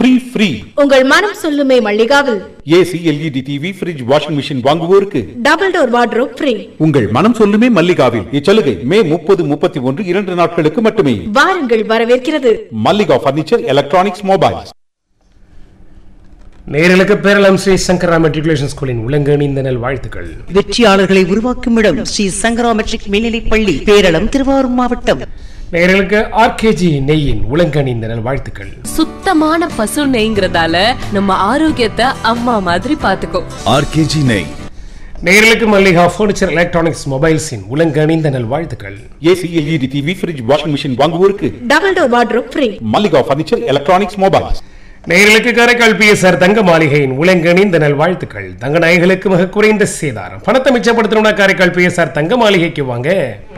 Free free உங்கள் மனம் சொல்லுமே மல்லிகாவில் AC LED TV fridge washing machine வாங்குவோருக்கு டபுள் டோர் வார்ட்ரோப் ஃப்ரீ உங்கள் மனம் சொல்லுமே மல்லிகாவில் இச்சலுகை மே முப்பது முப்பத்தி ஒன்று இரண்டு நாட்களுக்கு மட்டுமே வாருங்கள் வரவேற்கிறது மல்லிகா பர்னிச்சர் எலக்ட்ரானிக்ஸ் மொபைல்ஸ் நேர்களுக்கு பேரளம் ஸ்ரீ சங்கரா மெட்ரிகுலேஷன் ஸ்கூலின் உலங்கணிந்த நல் வாழ்த்துக்கள் வெற்றியாளர்களை உருவாக்கும் இடம் ஸ்ரீ சங்கரா மெட்ரிக் மேல்நிலைப் பள்ளி பேரளம் திருவாரூர் மாவட்டம் நேர்களுக்கு ஆர்கேஜி நெய்யின் உலங்கணிந்த நல் வாழ்த்துக்கள் சுத்தமான பசு நெய்ங்கிறதால நம்ம ஆரோக்கியத்தை அம்மா மாதிரி பாத்துக்கோ ஆர்கேஜி நெய் நேர்களுக்கு மல்லிகா ஃபர்னிச்சர் எலக்ட்ரானிக்ஸ் மொபைல்ஸின் உலங்கணிந்த நல் வாழ்த்துக்கள் AC LED TV fridge washing machine வாங்குவோருக்கு double door wardrobe free Mallika furniture electronics mobiles நேர்களுக்கு காரைக்கால் பிஎஸ்ஆர் தங்க மாளிகையின் உலங்கணிந்த நல் வாழ்த்துக்கள் தங்க நாய்களுக்கு மிக குறைந்த சேதாரம் பணத்தை மிச்சப்படுத்தணும்னா காரைக்கால் பிஎஸ்ஆர் தங்க மாளிகைக்கு வாங்க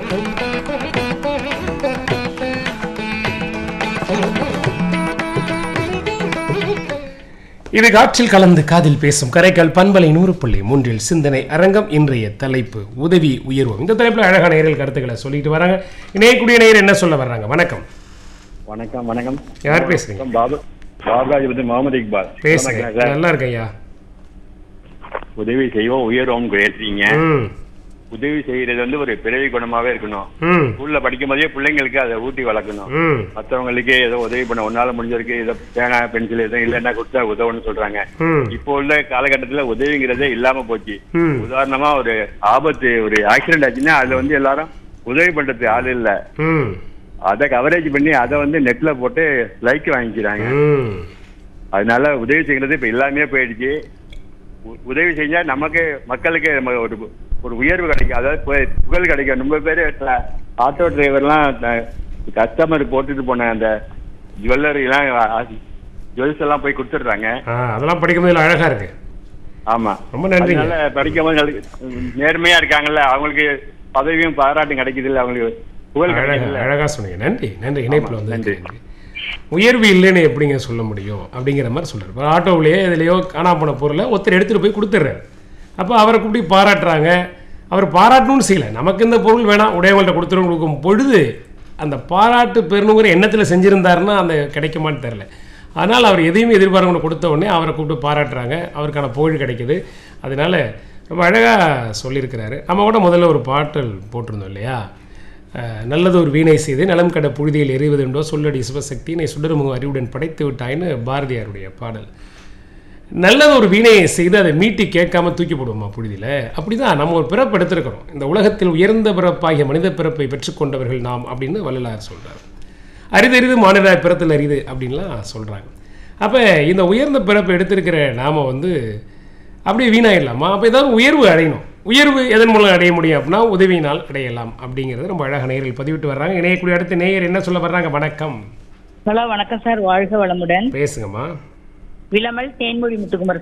இது காற்றில் கலந்து காதில் பேசும் கரைக்கால் பண்பலை நூறு புள்ளி மூன்றில் சிந்தனை அரங்கம் இன்றைய தலைப்பு உதவி உயர்வோம் இந்த தலைப்புல அழகான நேயர்கள் கருத்துக்களை சொல்லிட்டு வராங்க இணையக்கூடிய நேயர் என்ன சொல்ல வர்றாங்க வணக்கம் வணக்கம் வணக்கம் யார் பேசுறீங்க வணக்கம், பாபு பாபுராஜபதி முகமது இக்பால் பேசுங்க வணக்கம் சார். நல்லா இருக்கேன் ஐயா உதவி செய்வோம் உயர்வோம் கேட்டீங்க ம் உதவி செய்யறது வந்து ஒரு பிறவி குணமாவே இருக்கணும் ம் ஸ்கூல்ல படிக்கும் போதே பிள்ளைங்களுக்கு அதை ஊட்டி வளர்க்கணும் ம் மத்தவங்களுக்கு ஏதோ உதவி பண்ண உன்னால முடிஞ்சிருக்கு ஏதோ பேனா பென்சில் எதுவும் இல்லைன்னா கொடுத்தா உதவுன்னு சொல்றாங்க ம் இப்போ உள்ள காலகட்டத்துல உதவிங்கிறதே இல்லாம போச்சு ம். உதாரணமா ஒரு ஆபத்து ஒரு ஆக்சிடென்ட் ஆச்சுன்னா அதுல வந்து எல்லாரும் உதவி பண்றதுக்கு ஆள் இல்ல ம் அதை கவரேஜ் பண்ணி அதை வந்து நெட்ல போட்டு லைக் வாங்கிக்கிறாங்க ம் அதனால உதவி செய்யறது இப்ப எல்லாமே போயிடுச்சு உ- உதவி செஞ்சா நமக்கு மக்களுக்கு நம்ம ஒரு ஒரு உயர்வு கிடைக்கும் அதாவது பு- புகழ் கிடைக்கும் ரொம்ப பேர் ஆட்டோ டிரைவர்லாம் கஸ்டமர் போட்டுட்டு போன அந்த ஜுவல்லரி எல்லாம் ஜுவல்ஸ் எல்லாம் போய் கொடுத்துடுறாங்க ஆ அதெல்லாம் படிக்கும்போது அழகா இருக்கு ஆமா ரொம்ப நன்றிங்க. அதனால படிக்கும் போது நல்ல- நேர்மையா இருக்காங்கல்ல அவங்களுக்கு பதவியும் பாராட்டும் கிடைக்குது இல்ல அவங்களுக்கு புகழ் அழகா கிடைக்குது அழகா சொன்னீங்க நன்றி நன்றி இணைப்புல வந்து நன்றி. நன்றி உயர்வு இல்லைன்னு எப்படிங்க சொல்ல முடியும் அப்படிங்கிற மாதிரி சொல்றாரு இப்போ ஆட்டோவிலேயே இதுலையோ காணா போன பொருளை ஒருத்தர் எடுத்துட்டு போய் கொடுத்துட்றாரு அப்போ அவரை கூப்பிட்டு பாராட்டுறாங்க அவர் பாராட்டணும்னு செய்யல நமக்கு இந்த பொருள் வேணாம் உடையவங்கள்ட்ட கொடுத்துரும் கொடுக்கும் பொழுது அந்த பாராட்டு பெறணுங்கிற எண்ணத்தில் செஞ்சிருந்தாருன்னா அந்த கிடைக்குமான்னு தெரில அதனால் அவர் எதையும் எதிர்பார்க்கணும் கொடுத்த உடனே அவரை கூப்பிட்டு பாராட்டுறாங்க அவருக்கான புகழ் கிடைக்குது அதனால ரொம்ப அழகாக சொல்லியிருக்கிறாரு நம்ம கூட முதல்ல ஒரு பாட்டல் போட்டிருந்தோம் இல்லையா அஹ், நல்லது ஒரு வீணை செய்து நலம் கட புழுதியில் எறிவதுண்டோ சொல்லடி சிவசக்தி நீ சுடருமுகம் அறிவுடன் படைத்து விட்டாய்ன்னு பாரதியாருடைய பாடல் நல்லது ஒரு வீணையை செய்து அதை மீட்டி கேட்காம தூக்கி போடுவோமா புழுதியில் அப்படிதான் நம்ம ஒரு பிறப்பு எடுத்திருக்கிறோம் இந்த உலகத்தில் உயர்ந்த பிறப்பாகிய மனித பிறப்பை பெற்றுக்கொண்டவர்கள் நாம் அப்படின்னு வள்ளலார் சொல்றார் அரிதறிது மானிடராய் பிறத்தில் அரிது அப்படின்லாம் சொல்றாங்க அப்போ இந்த உயர்ந்த பிறப்பை எடுத்திருக்கிற நாம வந்து அப்படியே வீணாயிடலாமா அப்போ ஏதாவது உயர்வு அடையணும் உயர்வு எதன் மூலம் அடைய முடியும் அப்படின்னா உதவியினால் அடையலாம் அப்படிங்கிறது ரொம்ப அழகாக நேயர்கள் பதிவிட்டு வர்றாங்க இணையக்கூடிய அடுத்த நேயர் என்ன சொல்ல வர்றாங்க வணக்கம் ஹலோ வணக்கம் சார் வாழ்க வளமுடன் பேசுங்கம்மா விளமல் தேன்மொழி முத்துக்குமார்